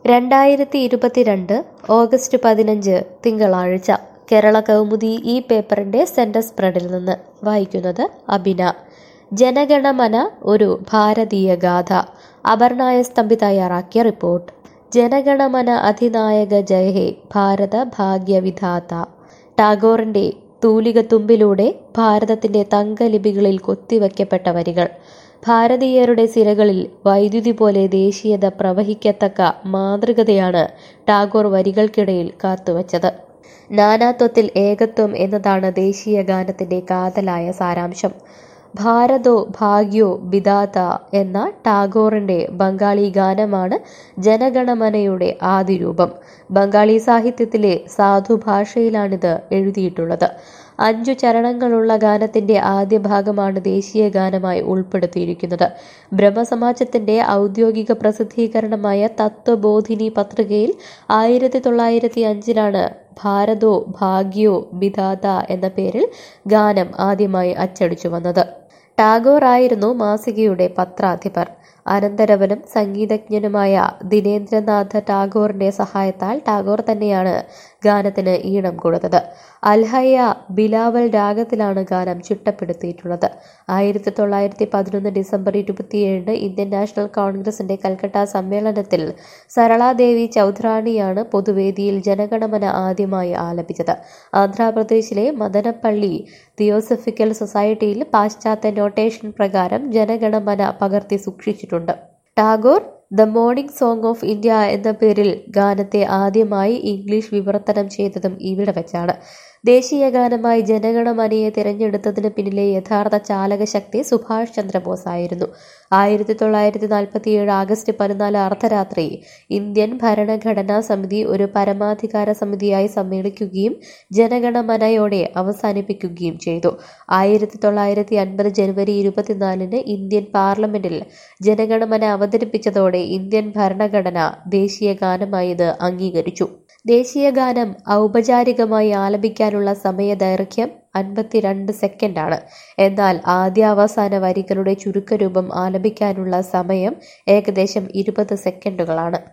രണ്ടായിരത്തി ഇരുപത്തിരണ്ട് ഓഗസ്റ്റ് പതിനഞ്ച് തിങ്കളാഴ്ച കേരള കൗമുദി ഈ പേപ്പറിന്റെ സെന്റർ സ്പ്രെഡിൽ നിന്ന് വായിക്കുന്നത് അബിന ജനഗണമന ഒരു ഭാരതീയ ഗാഥ അപർണായ സ്തംഭി തയ്യാറാക്കിയ റിപ്പോർട്ട് ജനഗണമന അധിനായക ജയ ഹേ ഭാരത ഭാഗ്യവിധാത ടാഗോറിന്റെ തൂലികത്തുമ്പിലൂടെ ഭാരതത്തിന്റെ തങ്കലിപികളിൽ കൊത്തിവയ്ക്കപ്പെട്ട വരികൾ ഭാരതീയരുടെ സിരകളിൽ വൈദ്യുതി പോലെ ദേശീയത പ്രവഹിക്കത്തക്ക മാതൃകതയാണ് ടാഗോർ വരികൾക്കിടയിൽ കാത്തുവച്ചത് നാനാത്വത്തിൽ ഏകത്വം എന്നതാണ് ദേശീയ ഗാനത്തിന്റെ കാതലായ സാരാംശം ഭാരതോ ഭാഗ്യോ ബിദാത എന്ന ടാഗോറിന്റെ ബംഗാളി ഗാനമാണ് ജനഗണമനയുടെ ആദിരൂപം ബംഗാളി സാഹിത്യത്തിലെ സാധുഭാഷയിലാണിത് എഴുതിയിട്ടുള്ളത് അഞ്ചു ചരണങ്ങളുള്ള ഗാനത്തിന്റെ ആദ്യ ഭാഗമാണ് ദേശീയ ഗാനമായി ഉൾപ്പെടുത്തിയിരിക്കുന്നത് ബ്രഹ്മസമാജത്തിന്റെ ഔദ്യോഗിക പ്രസിദ്ധീകരണമായ തത്വബോധിനി പത്രികയിൽ ആയിരത്തി തൊള്ളായിരത്തി അഞ്ചിലാണ് ഭാരതോ ഭാഗ്യോ ബിദാത എന്ന പേരിൽ ഗാനം ആദ്യമായി അച്ചടിച്ചു വന്നത് ടാഗോർ ആയിരുന്നു മാസികയുടെ പത്രാധിപർ അനന്തരവനും സംഗീതജ്ഞനുമായ ദിനേന്ദ്രനാഥ ടാഗോറിന്റെ സഹായത്താൽ ടാഗോർ തന്നെയാണ് ഗാനത്തിന് ഈണം കൊടുത്തത് അൽഹയ ബിലാവൽ രാഗത്തിലാണ് ഗാനം ചിട്ടപ്പെടുത്തിയിട്ടുള്ളത് ആയിരത്തി തൊള്ളായിരത്തി പതിനൊന്ന് ഡിസംബർ ഇരുപത്തിയേഴിന് ഇന്ത്യൻ നാഷണൽ കോൺഗ്രസിന്റെ കൽക്കട്ട സമ്മേളനത്തിൽ സരളാദേവി ചൗധറാണിയാണ് പൊതുവേദിയിൽ ജനഗണമന ആദ്യമായി ആലപിച്ചത് ആന്ധ്രാപ്രദേശിലെ മദനപ്പള്ളി തിയോസഫിക്കൽ സൊസൈറ്റിയിൽ പാശ്ചാത്യ നോട്ടേഷൻ പ്രകാരം ജനഗണമന പകർത്തി സൂക്ഷിച്ചിട്ടുണ്ട് Tagore the morning song of India എന്ന പേരിൽ ഗാനത്തെ ആദ്യമായി ഇംഗ്ലീഷ് വിവർത്തനം ചെയ്തതും ഇവിടെ വെച്ചാണ് ദേശീയ ഗാനമായി ജനഗണമനയെ തിരഞ്ഞെടുത്തതിന് പിന്നിലെ യഥാർത്ഥ ചാലകശക്തി സുഭാഷ് ചന്ദ്രബോസ് ആയിരുന്നു ആയിരത്തി തൊള്ളായിരത്തി നാൽപ്പത്തിയേഴ് ആഗസ്റ്റ് പതിനാല് അർദ്ധരാത്രി ഇന്ത്യൻ ഭരണഘടനാ സമിതി ഒരു പരമാധികാര സമിതിയായി സമ്മേളിക്കുകയും ജനഗണമനയോടെ അവസാനിപ്പിക്കുകയും ചെയ്തു ആയിരത്തി തൊള്ളായിരത്തി അൻപത് ജനുവരി ഇരുപത്തിനാലിന് ഇന്ത്യൻ പാർലമെന്റിൽ ജനഗണമന അവതരിപ്പിച്ചതോടെ ഇന്ത്യൻ ഭരണഘടന ദേശീയ ഗാനമായി ഇത് അംഗീകരിച്ചു ദേശീയ ഗാനം ഔപചാരികമായി ആലപിക്കാനുള്ള സമയദൈർഘ്യം അൻപത്തിരണ്ട് സെക്കൻഡാണ് എന്നാൽ ആദ്യാവസാന വരികളുടെ ചുരുക്കരൂപം ആലപിക്കാനുള്ള സമയം ഏകദേശം ഇരുപത് സെക്കൻഡുകളാണ്